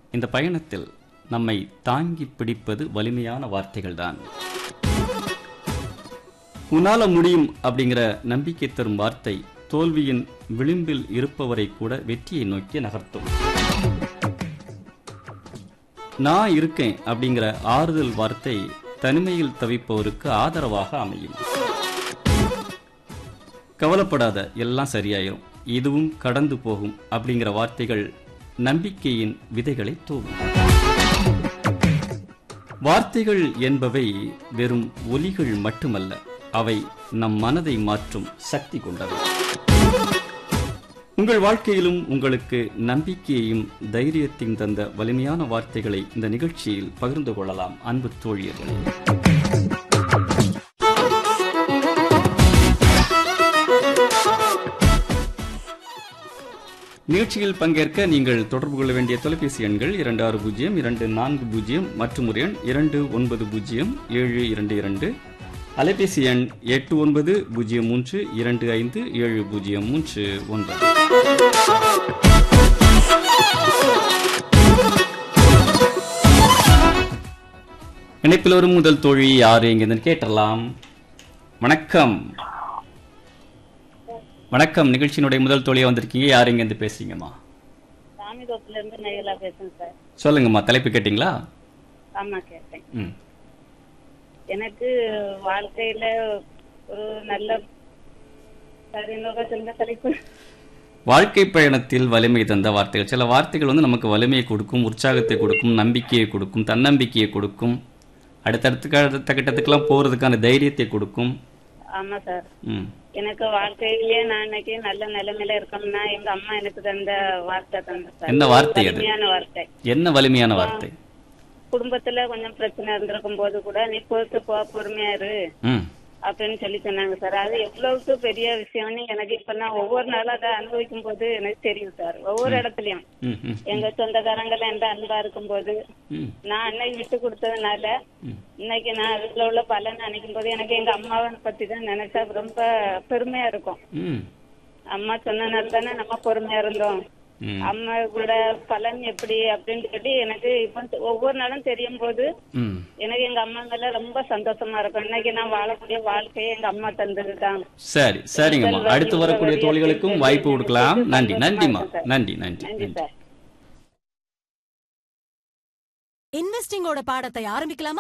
இந்த பயணத்தில் நம்மை தாங்கி பிடிப்பது வலிமையான வார்த்தைகள்தான் உன்னால முடியும் அப்படிங்கிற நம்பிக்கை தரும் வார்த்தை தோல்வியின் விளிம்பில் இருப்பவரை கூட வெற்றியை நோக்கி நகர்த்தும் நான் இருக்கேன் அப்படிங்கிற ஆறுதல் வார்த்தை தனிமையில் தவிப்பவருக்கு ஆதரவாக அமையும் கவலைப்படாத எல்லாம் சரியாயிரும் இதுவும் கடந்து போகும் அப்படிங்கிற வார்த்தைகள் நம்பிக்கையின் விதைகளை தூவும் வார்த்தைகள் என்பவை வெறும் ஒலிகள் மட்டுமல்ல அவை நம் மனதை மாற்றும் சக்தி கொண்டவை உங்கள் வாழ்க்கையிலும் உங்களுக்கு நம்பிக்கையையும் தைரியத்தையும் தந்த வலிமையான வார்த்தைகளை இந்த நிகழ்ச்சியில் பகிர்ந்து கொள்ளலாம் அன்பு தோழியர்களே நிகழ்ச்சியில் பங்கேற்க நீங்கள் தொடர்பு கொள்ள வேண்டிய தொலைபேசி எண்கள் இரண்டு ஆறு பூஜ்ஜியம் இரண்டு நான்கு பூஜ்ஜியம் மற்றும் ஒரு எண் இரண்டு ஒன்பது பூஜ்ஜியம் ஏழு இரண்டு இரண்டு அலைபேசி எண் எட்டு ஒன்பது பூஜ்ஜியம் மூன்று இரண்டு ஐந்து ஏழு பூஜ்ஜியம் மூன்று ஒன்பது இணைப்பில் வரும் முதல் தோழி யாரு எங்கிருந்து கேட்டலாம் வணக்கம் வணக்கம் நிகழ்ச்சியினுடைய முதல் தோழியா வந்திருக்கீங்க யார் எங்கேருந்து பேசுறீங்கம்மா சாமிதோப்புல இருந்து நெய்யலா பேசுறேன் சார் சொல்லுங்கம்மா தலைப்பு கேட்டிங்களா ஆமா கேட்டேன் ம் எனக்கு வாழ்க்கையில ஒரு நல்ல சரியாக சொல்ல தலைப்பு வாழ்க்கை பயணத்தில் வலிமை தந்த வார்த்தைகள் சில வார்த்தைகள் வந்து நமக்கு வலிமையை கொடுக்கும் உற்சாகத்தை கொடுக்கும் நம்பிக்கையை கொடுக்கும் தன்னம்பிக்கையை கொடுக்கும் அடுத்தடுத்த அடுத்த கட்டத்துக்கெல்லாம் போறதுக்கான தைரியத்தை கொடுக்கும் ஆமா சார் ம் எனக்கு வாழ்க்கையிலேயே நான் இன்னைக்கு நல்ல நிலைமையில இருக்கோம்னா எங்க அம்மா எனக்கு தந்த வார்த்தை தந்த சார் என்ன வார்த்தை அது வலிமையான வார்த்தை என்ன வலிமையான வார்த்தை குடும்பத்துல கொஞ்சம் பிரச்சனை இருந்திருக்கும் போது கூட நீ பொறுத்து போ பொறுமையா இரு ம் அப்படின்னு சொல்லி சொன்னாங்க சார் அது எவ்வளவுக்கு பெரிய விஷயம்னு எனக்கு இப்ப நான் ஒவ்வொரு நாளும் அதை அனுபவிக்கும் போது எனக்கு தெரியும் சார் ஒவ்வொரு இடத்துலயும் ம் ம் எங்க சொந்தக்காரங்கள் எந்த அன்பா இருக்கும்போது ம் நான் அன்னைக்கு விட்டு கொடுத்ததுனால ம். இன்னைக்கு நான் அதுல உள்ள பலன் நினைக்கும் போது எனக்கு எங்க அம்மாவை பத்தி தான் நினைச்சா ரொம்ப பெருமையா இருக்கும் ம் அம்மா சொன்னனால தானே நம்ம பொறுமையா இருந்தோம் ம் அம்மா கூட பலன் எப்படி அப்படின்னு சொல்லி எனக்கு இப்ப ஒவ்வொரு நாளும் தெரியும் போது ம் எனக்கு எங்க அம்மா மேல ரொம்ப சந்தோஷமா இருக்கும் இன்னைக்கு நான் வாழக்கூடிய வாழ்க்கையை எங்க அம்மா தந்ததுதான் சரி சரிங்கம்மா அடுத்து வரக்கூடிய தோழிகளுக்கும் வாய்ப்பு கொடுக்கலாம் நன்றி நன்றிம்மா நன்றி நன்றி நன்றி நன்றி சார் இன்வெஸ்டிங்கோட பாடத்தை ஆரம்பிக்கலாமா